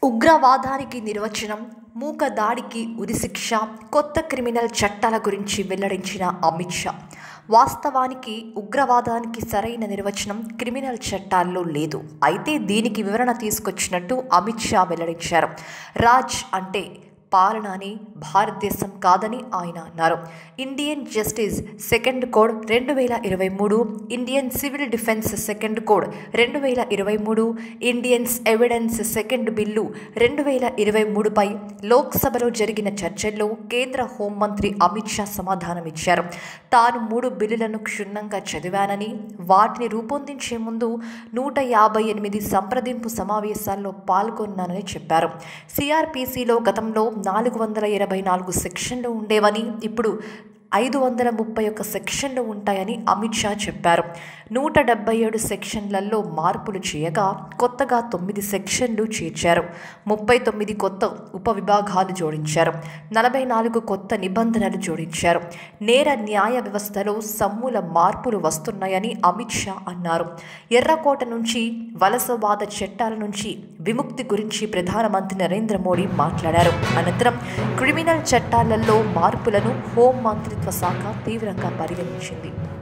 ఉగ్రవాదానికి నిర్వచనం మూక దాడికి ఉరిశిక్ష కొత్త క్రిమినల్ చట్టాల గురించి వెల్లడించిన అమిత్ షా వాస్తవానికి ఉగ్రవాదానికి సరైన నిర్వచనం క్రిమినల్ చట్టాల్లో లేదు అయితే దీనికి వివరణ తీసుకొచ్చినట్టు అమిత్ షా వెల్లడించారు రాజ్ అంటే పాలన అని భారతదేశం కాదని ఆయన అన్నారు ఇండియన్ జస్టిస్ సెకండ్ కోడ్ రెండు వేల ఇరవై మూడు Indian civil defence second code రెండు వేల ఇరవై మూడు ఇండియన్స్ ఎవిడెన్స్ సెకండ్ బిల్లు రెండు వేల ఇరవై మూడుపై లోక్సభలో జరిగిన చర్చల్లో కేంద్ర హోంమంత్రి అమిత్ షా సమాధానమిచ్చారు తాను మూడు బిల్లులను క్షుణ్ణంగా చదివానని వాటిని రూపొందించే ముందు నూట యాభై ఎనిమిది సంప్రదింపు సమావేశాల్లో పాల్గొన్నానని చెప్పారు సిఆర్పిసిలో గతంలో నాలుగు వందల ఇరవై నాలుగు సెక్షన్లు ఉండేవని ఇప్పుడు ఐదు వందల ముప్పై ఒక్క సెక్షన్లు ఉంటాయని అమిత్ షా చెప్పారు నూట డెబ్బై ఏడు సెక్షన్లలో మార్పులు చేయగా కొత్తగా తొమ్మిది సెక్షన్లు చేర్చారు ముప్పై తొమ్మిది కొత్త ఉపవిభాగాలు జోడించారు నలభై నాలుగు కొత్త నిబంధనలు జోడించారు నేర న్యాయ వ్యవస్థలో సమూల మార్పులు వస్తున్నాయని అమిత్ షా అన్నారు ఎర్రకోట నుంచి వలసవాద చట్టాల నుంచి విముక్తి గురించి ప్రధానమంత్రి నరేంద్ర మోడీ మాట్లాడారు అనంతరం క్రిమినల్ చట్టాలలో మార్పులను హోం మంత్రిత్వ శాఖ తీవ్రంగా పరిగణించింది